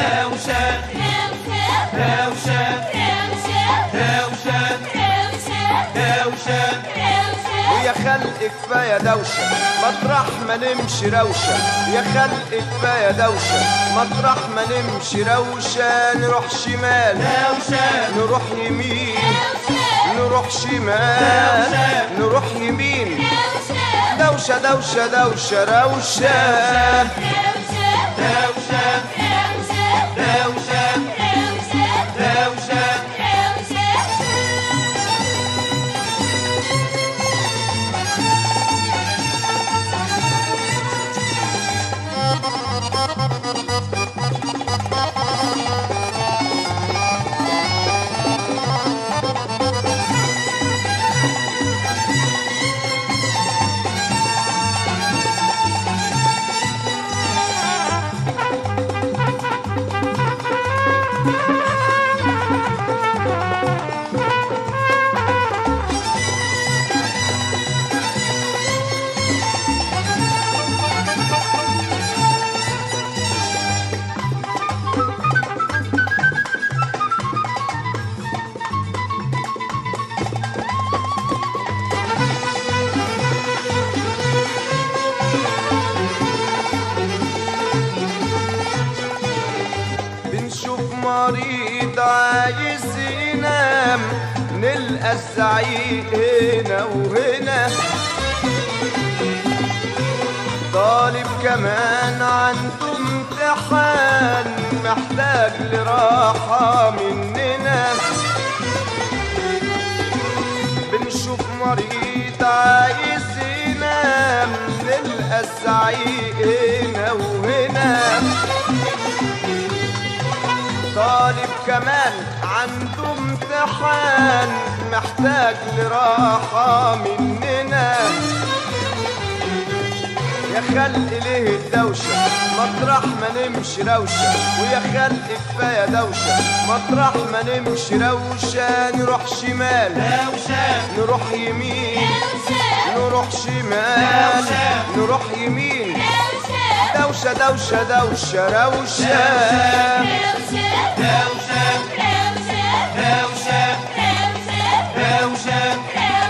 دوشة دوشة دوشة دوشة ويا خلق كفاية دوشة مطرح ما نمشي روشة يا خلق كفاية دوشة مطرح ما نمشي روشة نروح شمال دوشة نروح يمين نروح شمال نروح يمين دوشة دوشة دوشة روشة دوشة دوشة دوشة بنشوف مريض عايز ينام نلقى الزعيق هنا وهنا طالب كمان عنده امتحان محتاج لراحة مننا بنشوف مريض عايز ينام نلقى الزعيق هنا وهنا طالب كمان عنده امتحان محتاج لراحة مننا يا خلق ليه الدوشة مطرح ما نمشي روشة ويا خلق كفاية دوشة مطرح ما نمشي روشة نروح شمال دوشة نروح يمين نروح شمال نروح يمين دوشة دوشة دوشة روشة دوشة دوشة دوشة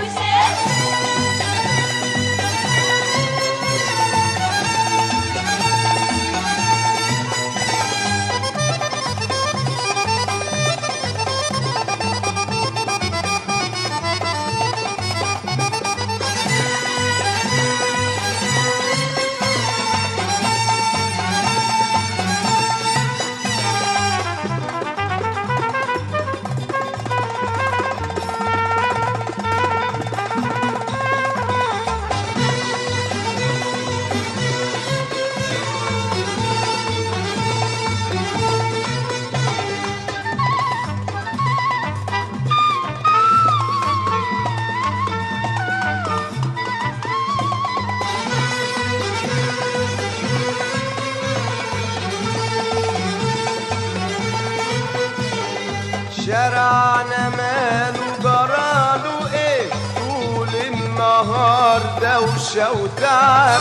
شارعنا ماله جراله ايه طول النهار دوشة وتعب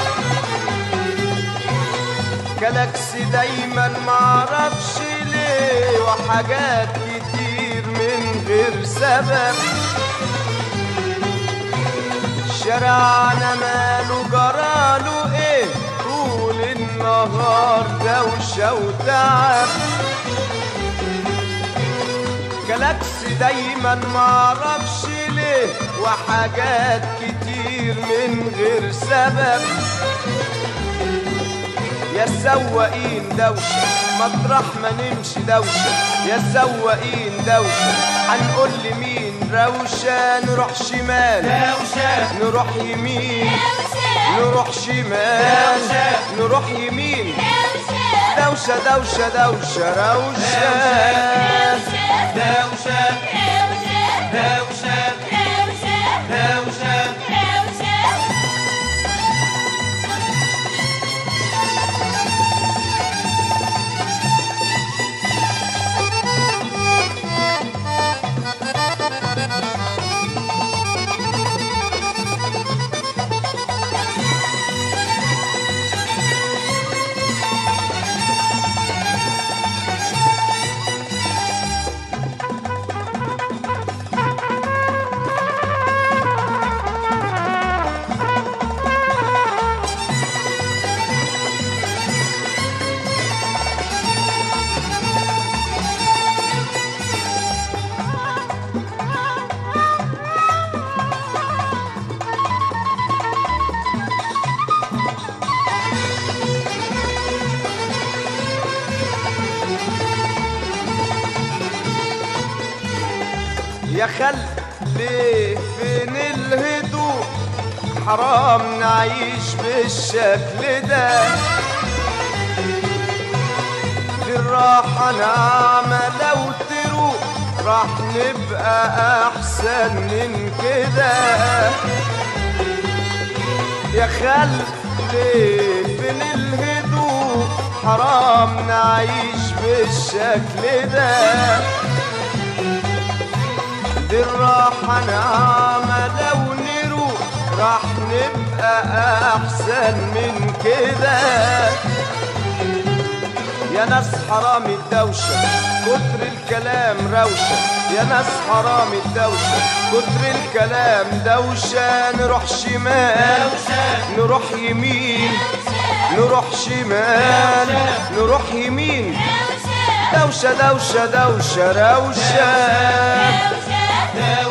كلاكس دايما معرفش ليه وحاجات كتير من غير سبب شارعنا ماله جراله ايه طول النهار دوشة وتعب كلاكس دايما معرفش ليه وحاجات كتير من غير سبب يا سواقين دوشة مطرح ما نمشي دوشة يا سواقين دوشة هنقول لمين روشة نروح شمال دوشة نروح يمين نروح شمال نروح يمين دوشة دوشة دوشة روشة دوشة دوشة دوشة يا خلق ليه فين الهدوء حرام نعيش بالشكل ده دي الراحة نعمة لو تروق راح نبقى أحسن من كده يا خلق ليه فين الهدوء حرام نعيش بالشكل ده دي الراحة نعمة لو نروح راح نبقى أحسن من كده يا ناس حرام الدوشة كتر الكلام روشة يا ناس حرام الدوشة كتر الكلام دوشة نروح شمال نروح يمين نروح شمال نروح يمين دوشة دوشة دوشة روشة دوشة